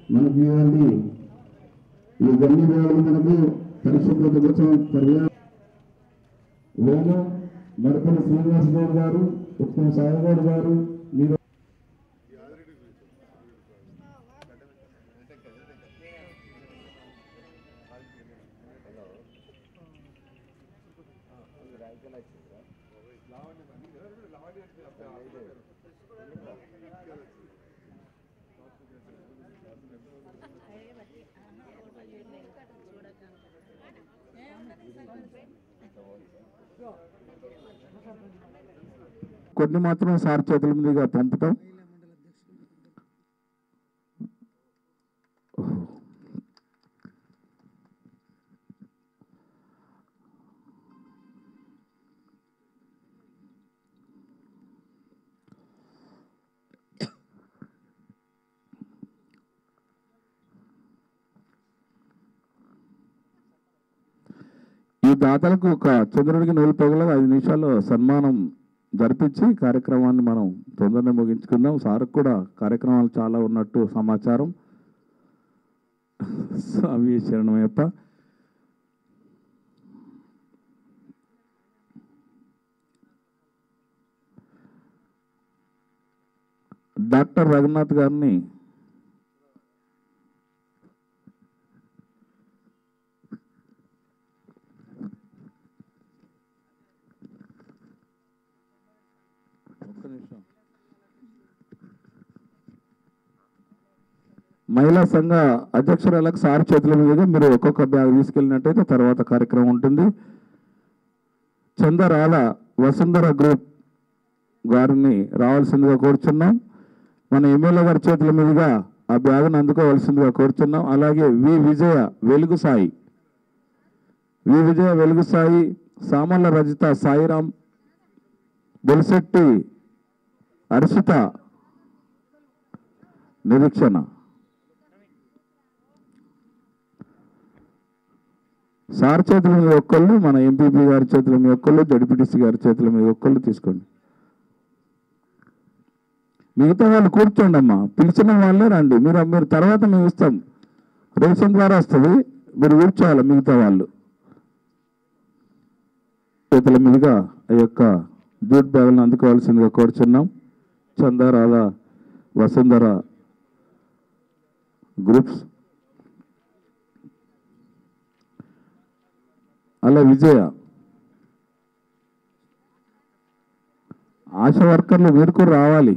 మనకి ఇవ్వండి ఈ గన్ని బ్యాగులు మనకు పరిశుభ్రత కోసం పర్యా వేణు మరపల్లి శ్రీనివాస్ గౌడ్ గారు ఉత్తమ సాయిగౌడ్ గారు మీరు కొన్ని మాత్రం సార్ చేతుల మీదుగా పంపుతాం ఈ దాతలకు ఒక చంద్రుడికి నూలు పగల ఐదు నిమిషాల్లో సన్మానం జరిపించి కార్యక్రమాన్ని మనం తొందరనే ముగించుకుందాం సార్ కూడా కార్యక్రమాలు చాలా ఉన్నట్టు సమాచారం స్వామి శరణమయ్యప్ప డాక్టర్ రఘునాథ్ గారిని ఒక్క నిమిషం మహిళా సంఘ అధ్యక్షురాలకు సార్ చేతుల మీదుగా మీరు ఒక్కొక్క బ్యాగ్ తీసుకెళ్ళినట్టయితే తర్వాత కార్యక్రమం ఉంటుంది చందరాల వసుంధర గ్రూప్ గారిని రావాల్సిందిగా కోరుచున్నాం మన ఎమ్మెల్యే గారి చేతుల మీదుగా ఆ బ్యాగ్ను అందుకోవాల్సిందిగా కోరుచున్నాం అలాగే వి విజయ వెలుగు సాయి వి విజయ వెలుగు సాయి సామల్ల రజిత సాయిరాం బొలిశెట్టి హర్షిత నిరీక్షణ సార్ చేతుల మీద ఒక్కళ్ళు మన ఎంపీపీ గారి చేతుల మీద ఒక్కళ్ళు జడ్పీటీసీ గారి చేతుల మీద ఒక్కళ్ళు తీసుకోండి మిగతా వాళ్ళు కూర్చోండి అమ్మా పిలిచిన వాళ్ళే రండి మీరు మీరు తర్వాత మేము ఇస్తాం రేషన్ ద్వారా వస్తుంది మీరు కూర్చోవాలి మిగతా వాళ్ళు చేతుల మీదుగా ఆ యొక్క జూట్ బ్యాగులను అందుకోవాల్సిందిగా కోరుచున్నాం చందారాధ వసుంధర గ్రూప్స్ అలా విజయ ఆశా వర్కర్లు మీరు కూడా రావాలి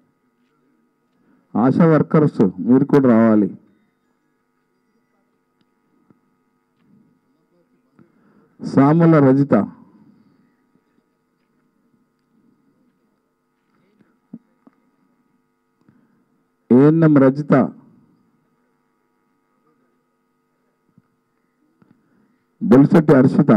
ఆశా వర్కర్స్ మీరు కూడా రావాలి సాముల రజిత ఏఎన్ఎం రజిత బొలిశెట్టి హర్షిత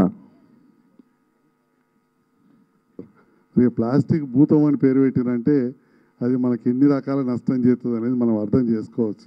రేపు ప్లాస్టిక్ భూతం అని పేరు పెట్టినంటే అది మనకి ఎన్ని రకాల నష్టం చేస్తుంది అనేది మనం అర్థం చేసుకోవచ్చు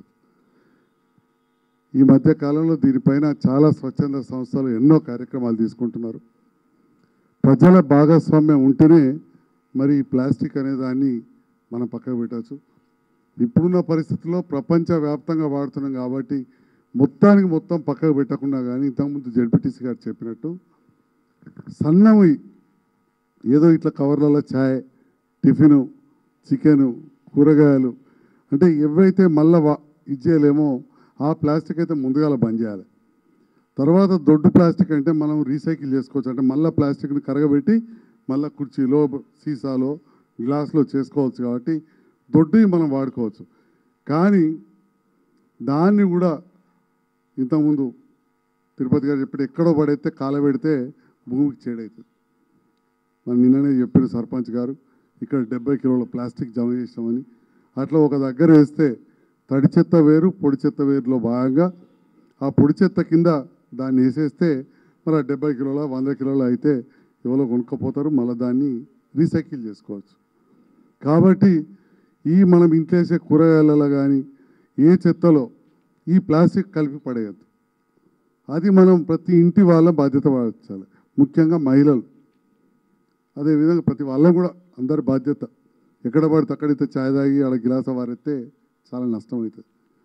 ఈ మధ్య కాలంలో దీనిపైన చాలా స్వచ్ఛంద సంస్థలు ఎన్నో కార్యక్రమాలు తీసుకుంటున్నారు ప్రజల భాగస్వామ్యం ఉంటేనే మరి ఈ ప్లాస్టిక్ అనే దాన్ని మనం పక్కకు పెట్టచ్చు ఇప్పుడున్న పరిస్థితుల్లో ప్రపంచవ్యాప్తంగా వాడుతున్నాం కాబట్టి మొత్తానికి మొత్తం పక్కకు పెట్టకుండా కానీ ఇంతకుముందు జడ్పీటీసీ గారు చెప్పినట్టు సన్నవి ఏదో ఇట్లా కవర్లలో ఛాయ్ టిఫిను చికెను కూరగాయలు అంటే ఎవైతే మళ్ళీ వా ఇది చేయలేమో ఆ ప్లాస్టిక్ అయితే ముందుగాల బంద్ చేయాలి తర్వాత దొడ్డు ప్లాస్టిక్ అంటే మనం రీసైకిల్ చేసుకోవచ్చు అంటే మళ్ళీ ప్లాస్టిక్ని కరగబెట్టి మళ్ళీ కుర్చీలో సీసాలో గ్లాస్లో చేసుకోవచ్చు కాబట్టి దొడ్డువి మనం వాడుకోవచ్చు కానీ దాన్ని కూడా ఇంతకుముందు తిరుపతి గారు చెప్పి ఎక్కడో పడైతే కాలబెడితే భూమికి చేడవుతుంది మరి నిన్ననే చెప్పారు సర్పంచ్ గారు ఇక్కడ డెబ్బై కిలోల ప్లాస్టిక్ జమ చేసామని అట్లా ఒక దగ్గర వేస్తే తడి చెత్త వేరు పొడి చెత్త వేరులో భాగంగా ఆ పొడి చెత్త కింద దాన్ని వేసేస్తే మరి ఆ డెబ్బై కిలోల వంద కిలోల అయితే ఎవరో కొనుక్కపోతారు మళ్ళీ దాన్ని రీసైకిల్ చేసుకోవచ్చు కాబట్టి ఈ మనం ఇంట్లో వేసే కూరగాయలలో కానీ ఏ చెత్తలో ఈ ప్లాస్టిక్ కలిపి పడేయద్దు అది మనం ప్రతి ఇంటి వాళ్ళ బాధ్యత వహించాలి ముఖ్యంగా మహిళలు అదేవిధంగా ప్రతి వాళ్ళం కూడా అందరి బాధ్యత ఎక్కడ పడితే అక్కడైతే ఛాయ్ తాగి ఆడ గిలాస వారెత్తే చాలా నష్టం అవుతుంది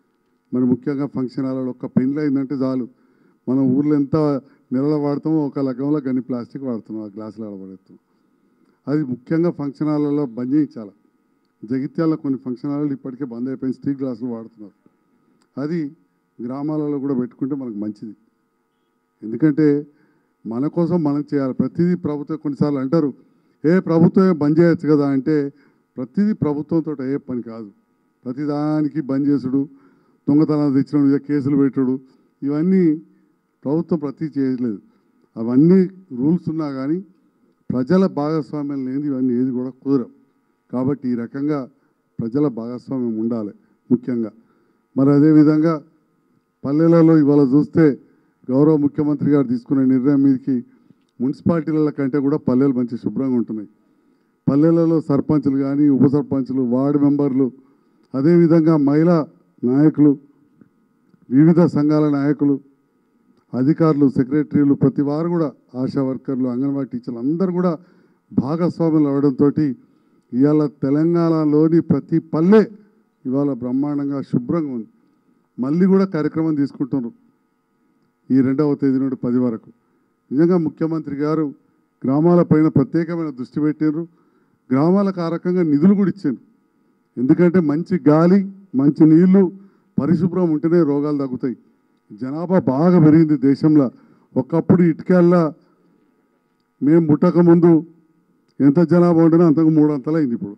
మరి ముఖ్యంగా ఫంక్షన్ హాల్లో ఒక్క పెళ్ళి అయిందంటే చాలు మనం ఊర్లో ఎంత నెలలు వాడతామో ఒక లగ్గంలో గని ప్లాస్టిక్ వాడుతున్నాం ఆ గ్లాసులు ఆడబడేస్తాం అది ముఖ్యంగా ఫంక్షన్ హాల్లో బంద్ చేయించాలి జగిత్యాల కొన్ని ఫంక్షన్ హాల్లో ఇప్పటికే బంద్ అయిపోయింది స్టీల్ గ్లాసులు వాడుతున్నారు అది గ్రామాలలో కూడా పెట్టుకుంటే మనకు మంచిది ఎందుకంటే మన కోసం మనం చేయాలి ప్రతిదీ ప్రభుత్వం కొన్నిసార్లు అంటారు ఏ ప్రభుత్వమే బంద్ చేయొచ్చు కదా అంటే ప్రతిదీ ప్రభుత్వంతో అయ్యే పని కాదు ప్రతిదానికి బంద్ చేసుడు దొంగతనాలు తెచ్చడం ఇక కేసులు పెట్టుడు ఇవన్నీ ప్రభుత్వం ప్రతి చేయలేదు అవన్నీ రూల్స్ ఉన్నా కానీ ప్రజల భాగస్వామ్యం లేనిది ఇవన్నీ ఏది కూడా కుదరవు కాబట్టి ఈ రకంగా ప్రజల భాగస్వామ్యం ఉండాలి ముఖ్యంగా మరి అదేవిధంగా పల్లెలలో ఇవాళ చూస్తే గౌరవ ముఖ్యమంత్రి గారు తీసుకునే నిర్ణయం మీదకి మున్సిపాలిటీల కంటే కూడా పల్లెలు మంచి శుభ్రంగా ఉంటున్నాయి పల్లెలలో సర్పంచులు కానీ ఉప సర్పంచులు వార్డు మెంబర్లు అదేవిధంగా మహిళా నాయకులు వివిధ సంఘాల నాయకులు అధికారులు సెక్రటరీలు ప్రతి వారు కూడా ఆశా వర్కర్లు అంగన్వాడీ టీచర్లు అందరూ కూడా భాగస్వాములు అవడంతో ఇవాళ తెలంగాణలోని ప్రతి పల్లె ఇవాళ బ్రహ్మాండంగా శుభ్రంగా ఉంది మళ్ళీ కూడా కార్యక్రమం తీసుకుంటున్నారు ఈ రెండవ తేదీ నుండి పది వరకు నిజంగా ముఖ్యమంత్రి గారు గ్రామాలపైన ప్రత్యేకమైన దృష్టి పెట్టారు గ్రామాలకు ఆ రకంగా నిధులు కూడా ఇచ్చారు ఎందుకంటే మంచి గాలి మంచి నీళ్లు పరిశుభ్రం ఉంటేనే రోగాలు తగ్గుతాయి జనాభా బాగా పెరిగింది దేశంలో ఒకప్పుడు ఇటుకల్లా మేము పుట్టక ముందు ఎంత జనాభా ఉంటేనో అంతకు మూడు అంతలు అయింది ఇప్పుడు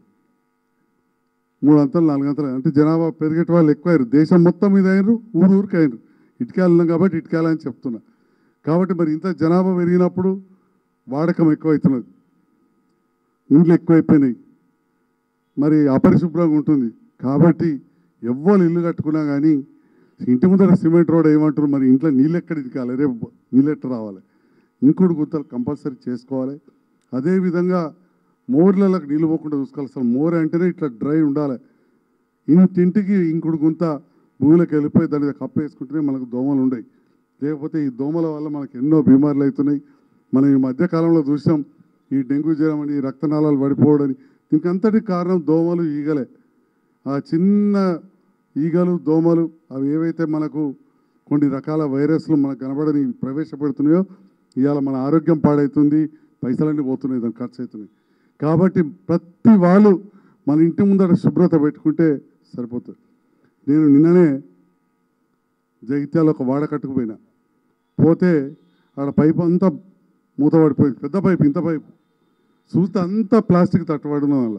మూడు అంతలు నాలుగు అంతలు అంటే జనాభా పెరిగేట వాళ్ళు ఎక్కువయ్యారు దేశం మొత్తం మీద అయినారు ఊరు ఊరికి అయినారు ఇటుకాలం కాబట్టి ఇటుకాల అని చెప్తున్నా కాబట్టి మరి ఇంత జనాభా పెరిగినప్పుడు వాడకం ఎక్కువవుతున్నది ఇండ్లు ఎక్కువైపోయినాయి మరి అపరిశుభ్రంగా ఉంటుంది కాబట్టి ఎవ్వరు ఇల్లు కట్టుకున్నా కానీ ఇంటి ముందర సిమెంట్ రోడ్ ఏమంటారు మరి ఇంట్లో నీళ్ళు ఎక్కడ ఇదికాలి రేపు నీళ్ళు ఎట్ట రావాలి ఇంకుడు గుంతలు కంపల్సరీ చేసుకోవాలి అదేవిధంగా మోర్లకు నీళ్ళు పోకుండా చూసుకోవాలి అసలు మోర్ అంటేనే ఇట్లా డ్రై ఉండాలి ఇంటింటికి ఇంకుడు గుంత భూమిలోకి వెళ్ళిపోయి దాని మీద కప్ప వేసుకుంటేనే మనకు దోమలు ఉండయి లేకపోతే ఈ దోమల వల్ల మనకు ఎన్నో బీమార్లు అవుతున్నాయి మనం ఈ మధ్యకాలంలో చూసాం ఈ డెంగ్యూ జ్వరం అని ఈ రక్తనాళాలు పడిపోవడని దీనికి అంతటి కారణం దోమలు ఈగలే ఆ చిన్న ఈగలు దోమలు అవి ఏవైతే మనకు కొన్ని రకాల వైరస్లు మనకు కనబడని ప్రవేశపెడుతున్నాయో ఇవాళ మన ఆరోగ్యం పాడవుతుంది పైసలన్నీ పోతున్నాయి దానికి ఖర్చు అవుతున్నాయి కాబట్టి ప్రతి వాళ్ళు మన ఇంటి ముందర శుభ్రత పెట్టుకుంటే సరిపోతుంది నేను నిన్ననే జగిత్యాల ఒక వాడ కట్టుకుపోయినా పోతే ఆడ పైపు అంతా మూత పడిపోయింది పెద్ద పైపు ఇంత పైపు చూస్తే అంతా ప్లాస్టిక్ తట్టుబడిన వల్ల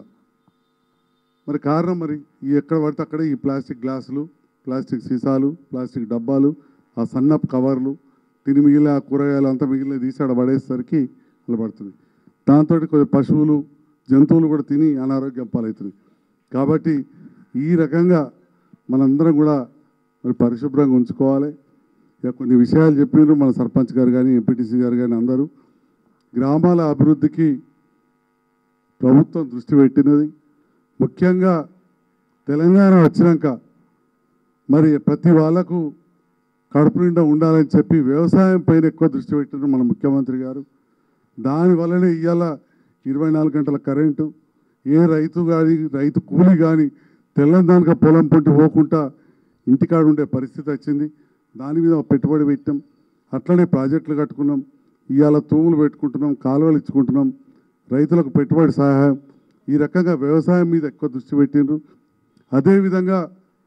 మరి కారణం మరి ఈ ఎక్కడ పడితే అక్కడ ఈ ప్లాస్టిక్ గ్లాసులు ప్లాస్టిక్ సీసాలు ప్లాస్టిక్ డబ్బాలు ఆ సన్నపు కవర్లు తిని మిగిలిన ఆ కూరగాయలు అంతా మిగిలిన తీసి ఆడ పడేసరికి అలా పడుతుంది దాంతో కొన్ని పశువులు జంతువులు కూడా తిని అనారోగ్యం పాలవుతుంది కాబట్టి ఈ రకంగా మనందరం కూడా మరి పరిశుభ్రంగా ఉంచుకోవాలి ఇక కొన్ని విషయాలు చెప్పినారు మన సర్పంచ్ గారు కానీ ఎంపీటీసీ గారు కానీ అందరూ గ్రామాల అభివృద్ధికి ప్రభుత్వం దృష్టి పెట్టినది ముఖ్యంగా తెలంగాణ వచ్చినాక మరి ప్రతి వాళ్ళకు కడుపు నిండా ఉండాలని చెప్పి వ్యవసాయం పైన ఎక్కువ దృష్టి పెట్టిన మన ముఖ్యమంత్రి గారు దానివల్లనే ఇవాళ ఇరవై నాలుగు గంటల కరెంటు ఏ రైతు కానీ రైతు కూలి కానీ తెల్లందానిక పొలం పొంటి పోకుండా ఇంటికాడ ఉండే పరిస్థితి వచ్చింది దాని మీద పెట్టుబడి పెట్టాం అట్లనే ప్రాజెక్టులు కట్టుకున్నాం ఇవాళ తూములు పెట్టుకుంటున్నాం కాలువలు ఇచ్చుకుంటున్నాం రైతులకు పెట్టుబడి సహాయం ఈ రకంగా వ్యవసాయం మీద ఎక్కువ దృష్టి పెట్టిండ్రు అదేవిధంగా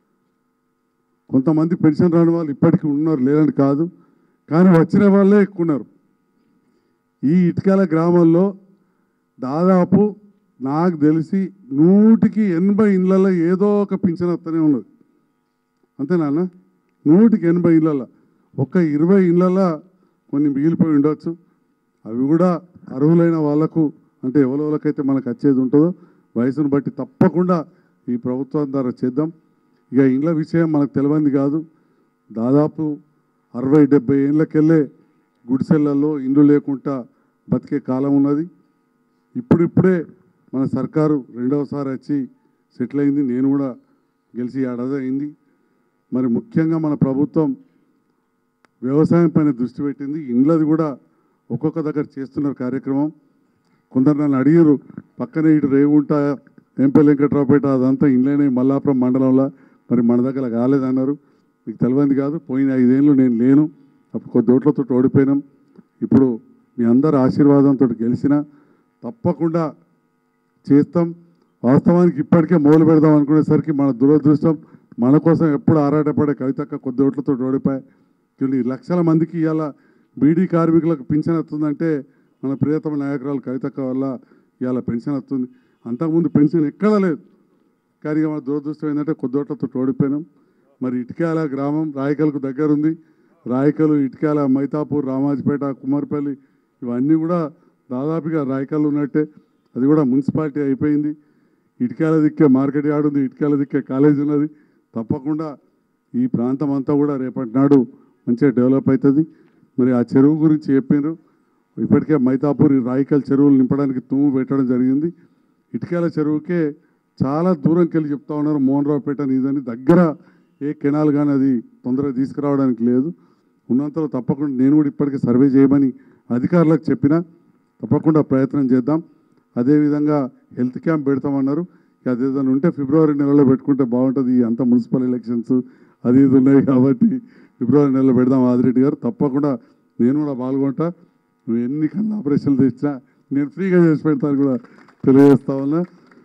కొంతమంది పెన్షన్ రాని వాళ్ళు ఇప్పటికీ ఉన్నారు లేదని కాదు కానీ వచ్చిన వాళ్ళే ఎక్కువ ఉన్నారు ఈ ఇటుకల గ్రామంలో దాదాపు నాకు తెలిసి నూటికి ఎనభై ఇళ్ళల్లో ఏదో ఒక పింఛన్ వస్తూనే ఉన్నది అంతేనా నూటికి ఎనభై ఇళ్ళల్లో ఒక ఇరవై ఇళ్ళల్లో కొన్ని మిగిలిపోయి ఉండొచ్చు అవి కూడా అర్హులైన వాళ్ళకు అంటే ఎవరెవరికైతే మనకు వచ్చేది ఉంటుందో వయసును బట్టి తప్పకుండా ఈ ప్రభుత్వం ద్వారా చేద్దాం ఇక ఇండ్ల విషయం మనకు తెలియంది కాదు దాదాపు అరవై డెబ్బై ఏళ్ళకెళ్ళే గుడిసెళ్లలో ఇండ్లు లేకుండా బతికే కాలం ఉన్నది ఇప్పుడిప్పుడే మన సర్కారు రెండవసారి వచ్చి సెటిల్ అయింది నేను కూడా గెలిచి ఏడాది అయింది మరి ముఖ్యంగా మన ప్రభుత్వం వ్యవసాయం పైన దృష్టి పెట్టింది ఇండ్లది కూడా ఒక్కొక్క దగ్గర చేస్తున్నారు కార్యక్రమం కొందరు నన్ను అడిగారు పక్కనే ఇటు రేగుంట ఎంపీ వెంకట్రావుపేట అదంతా ఇండ్లనే మల్లాపురం మండలంలో మరి మన దగ్గర కాలేదన్నారు మీకు తెలియంది కాదు పోయిన ఐదేళ్ళు నేను లేను అప్పుడు కొద్ది ఓట్లతో ఓడిపోయినాం ఇప్పుడు మీ అందరి ఆశీర్వాదంతో గెలిచిన తప్పకుండా చేస్తాం వాస్తవానికి ఇప్పటికే మొదలు పెడదాం అనుకునేసరికి మన దురదృష్టం మన కోసం ఎప్పుడు ఆరాటపడే కవితక్క కొద్ది ఓట్లతో ఓడిపోయి కొన్ని లక్షల మందికి ఇవాళ బీడీ కార్మికులకు పింఛన్ వస్తుందంటే మన ప్రియతమ నాయకురాలు కవితక్క వల్ల ఇవాళ పెన్షన్ వస్తుంది అంతకుముందు పెన్షన్ ఎక్కడా లేదు కానీ ఇక మన దురదృష్టం ఏంటంటే కొద్ది ఓట్లతో ఓడిపోయినాం మరి ఇటుకాల గ్రామం రాయకల్కు దగ్గర ఉంది రాయకలు ఇటుకాల మైతాపూర్ రామాజపేట కుమార్పల్లి ఇవన్నీ కూడా దాదాపుగా రాయకల్ ఉన్నట్టే అది కూడా మున్సిపాలిటీ అయిపోయింది ఇటుకాల దిక్కే మార్కెట్ యార్డ్ ఉంది ఇటుకాల దిక్కే కాలేజ్ ఉన్నది తప్పకుండా ఈ ప్రాంతం అంతా కూడా రేపటి నాడు మంచిగా డెవలప్ అవుతుంది మరి ఆ చెరువు గురించి చెప్పినారు ఇప్పటికే మైతాపూర్ ఈ రాయికల్ చెరువులు నింపడానికి తుమ్ము పెట్టడం జరిగింది ఇటుకాల చెరువుకే చాలా దూరంకి వెళ్ళి చెప్తా ఉన్నారు మోహన్ రావుపేట ఇదని దగ్గర ఏ కెనాల్ కానీ అది తొందరగా తీసుకురావడానికి లేదు ఉన్నంతలో తప్పకుండా నేను కూడా ఇప్పటికే సర్వే చేయమని అధికారులకు చెప్పిన తప్పకుండా ప్రయత్నం చేద్దాం అదేవిధంగా హెల్త్ క్యాంప్ పెడతామన్నారు ఇక అది ఏదైనా ఉంటే ఫిబ్రవరి నెలలో పెట్టుకుంటే బాగుంటుంది ఈ అంత మున్సిపల్ ఎలక్షన్స్ అది ఇది ఉన్నాయి కాబట్టి ఫిబ్రవరి నెలలో పెడదాం ఆదిరెడ్డి గారు తప్పకుండా నేను కూడా పాల్గొంటా నువ్వు ఎన్ని కన్నా ఆపరేషన్లు తెచ్చినా నేను ఫ్రీగా చేసి పెడతాను కూడా తెలియజేస్తా ఉన్నా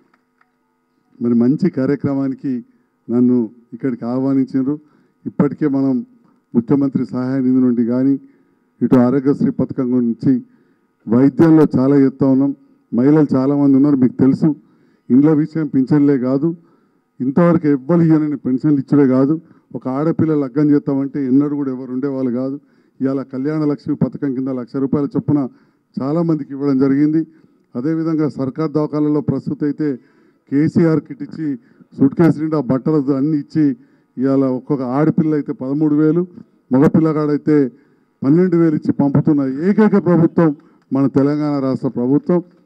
మరి మంచి కార్యక్రమానికి నన్ను ఇక్కడికి ఆహ్వానించారు ఇప్పటికే మనం ముఖ్యమంత్రి సహాయ నిధి నుండి కానీ ఇటు ఆరోగ్యశ్రీ పథకం గురించి వైద్యంలో చాలా ఎత్తా ఉన్నాం మహిళలు చాలామంది ఉన్నారు మీకు తెలుసు ఇండ్ల విషయం పింఛన్లే కాదు ఇంతవరకు ఎవ్వరు ఇయ్యనని పెన్షన్లు ఇచ్చుడే కాదు ఒక ఆడపిల్ల లగ్గం చేస్తామంటే ఎన్నడూ కూడా ఎవరు ఉండేవాళ్ళు కాదు ఇవాళ కళ్యాణ లక్ష్మి పథకం కింద లక్ష రూపాయల చొప్పున చాలామందికి ఇవ్వడం జరిగింది అదేవిధంగా సర్కార్ దవాఖాలలో ప్రస్తుత అయితే కేసీఆర్ కిట్ ఇచ్చి సూట్ కేసు నిండా బట్టలు అన్ని ఇచ్చి ఇవాళ ఒక్కొక్క ఆడపిల్ల అయితే పదమూడు వేలు మగపిల్లగాడైతే పన్నెండు వేలు ఇచ్చి పంపుతున్న ఏకైక ప్రభుత్వం మన తెలంగాణ రాష్ట్ర ప్రభుత్వం